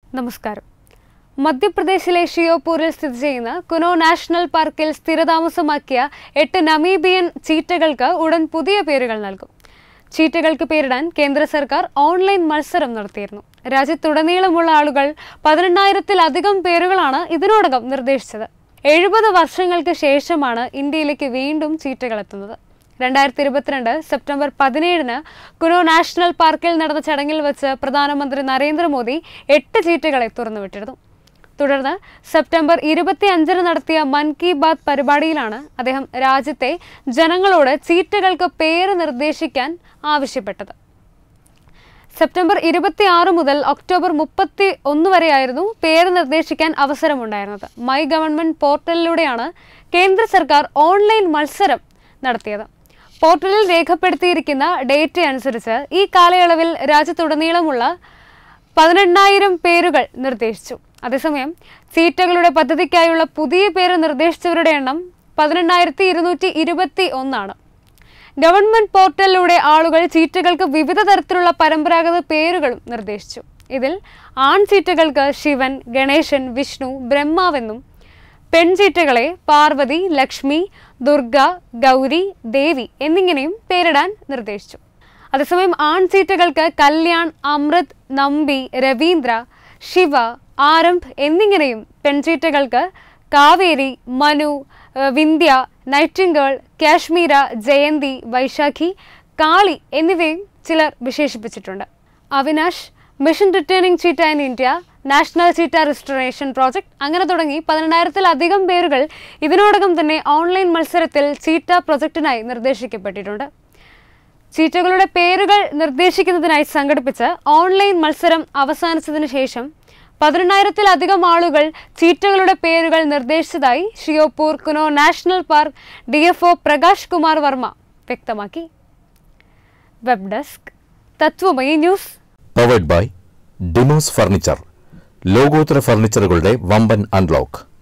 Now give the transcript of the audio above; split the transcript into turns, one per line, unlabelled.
നമസ്കാരം മധ്യപ്രദേശിലെ ഷിയോപൂരിൽ സ്ഥിതി ചെയ്യുന്ന കുനോ നാഷണൽ പാർക്കിൽ സ്ഥിരതാമസമാക്കിയ എട്ട് നമീബിയൻ ചീറ്റകൾക്ക് ഉടൻ പുതിയ പേരുകൾ നൽകും ചീറ്റകൾക്ക് പേരിടാൻ കേന്ദ്ര സർക്കാർ ഓൺലൈൻ മത്സരം നടത്തിയിരുന്നു രാജ്യത്തുടനീളമുള്ള ആളുകൾ പതിനെണ്ണായിരത്തിലധികം പേരുകളാണ് ഇതിനോടകം നിർദ്ദേശിച്ചത് എഴുപത് വർഷങ്ങൾക്ക് ശേഷമാണ് ഇന്ത്യയിലേക്ക് വീണ്ടും ചീറ്റകൾ എത്തുന്നത് രണ്ടായിരത്തി ഇരുപത്തിരണ്ട് സെപ്റ്റംബർ പതിനേഴിന് കുനോ നാഷണൽ പാർക്കിൽ നടന്ന ചടങ്ങിൽ വെച്ച് പ്രധാനമന്ത്രി നരേന്ദ്രമോദി എട്ട് ചീറ്റുകളെ തുറന്നുവിട്ടിരുന്നു തുടർന്ന് സെപ്റ്റംബർ ഇരുപത്തി അഞ്ചിന് നടത്തിയ മൻ കി ബാത് പരിപാടിയിലാണ് അദ്ദേഹം രാജ്യത്തെ ജനങ്ങളോട് ചീറ്റുകൾക്ക് പേര് നിർദ്ദേശിക്കാൻ ആവശ്യപ്പെട്ടത് സെപ്റ്റംബർ ഇരുപത്തി ആറ് മുതൽ ഒക്ടോബർ മുപ്പത്തി ഒന്ന് വരെയായിരുന്നു പേര് നിർദ്ദേശിക്കാൻ അവസരമുണ്ടായിരുന്നത് മൈ ഗവൺമെന്റ് പോർട്ടലിലൂടെയാണ് കേന്ദ്ര സർക്കാർ ഓൺലൈൻ മത്സരം നടത്തിയത് പോർട്ടലിൽ രേഖപ്പെടുത്തിയിരിക്കുന്ന ഡേറ്റ അനുസരിച്ച് ഈ കാലയളവിൽ രാജ്യത്തുടനീളമുള്ള പതിനെണ്ണായിരം പേരുകൾ നിർദ്ദേശിച്ചു അതേസമയം സീറ്റുകളുടെ പദ്ധതിക്കായുള്ള പുതിയ പേര് നിർദ്ദേശിച്ചവരുടെ എണ്ണം പതിനെണ്ണായിരത്തി ഇരുന്നൂറ്റി ഇരുപത്തി ഒന്നാണ് ഗവൺമെന്റ് പോർട്ടലിലൂടെ ആളുകൾ ചീറ്റുകൾക്ക് വിവിധ തരത്തിലുള്ള പരമ്പരാഗത പേരുകളും നിർദ്ദേശിച്ചു ഇതിൽ ആൺചീറ്റകൾക്ക് ശിവൻ ഗണേശൻ വിഷ്ണു ബ്രഹ്മാവെന്നും പെൺചീറ്റകളെ പാർവതി ലക്ഷ്മി ദുർഗ ഗൗരി ദേവി എന്നിങ്ങനെയും പേരിടാൻ നിർദ്ദേശിച്ചു അതേസമയം ആൺചീറ്റകൾക്ക് കല്യാൺ അമൃത് നമ്പി രവീന്ദ്ര ശിവ ആരംഭ് എന്നിങ്ങനെയും പെൺചീറ്റകൾക്ക് കാവേരി മനു ഏഹ് വിന്ധ്യ നൈറ്റിംഗേൾ കാശ്മീര ജയന്തി വൈശാഖി കാളി എന്നിവയും ചിലർ വിശേഷിപ്പിച്ചിട്ടുണ്ട് Avinash mission returning cheetah in India national cheetah restoration project അങ്ങനെ തുടങ്ങി പതിനെണ്ണായിരത്തിലധികം പേരുകൾ ഇതിനോടകം തന്നെ ഓൺലൈൻ മത്സരത്തിൽ ചീറ്റ പ്രൊജക്ടിനായി നിർദ്ദേശിക്കപ്പെട്ടിട്ടുണ്ട് ചീറ്റകളുടെ പേരുകൾ നിർദ്ദേശിക്കുന്നതിനായി സംഘടിപ്പിച്ച ഓൺലൈൻ മത്സരം അവസാനിച്ചതിന് ശേഷം പതിനെണ്ണായിരത്തിലധികം ആളുകൾ ചീറ്റകളുടെ പേരുകൾ നിർദ്ദേശിച്ചതായി Sheopur Kuno national park D F O Prakash Kumar Verma വ്യക്തമാക്കി web desk Tathwamayi news
powered by ഡിമോസ് ഫർണിച്ചർ ലോകോത്തര ഫർണിച്ചറുകളുടെ വമ്പൻ അൺലോക്ക്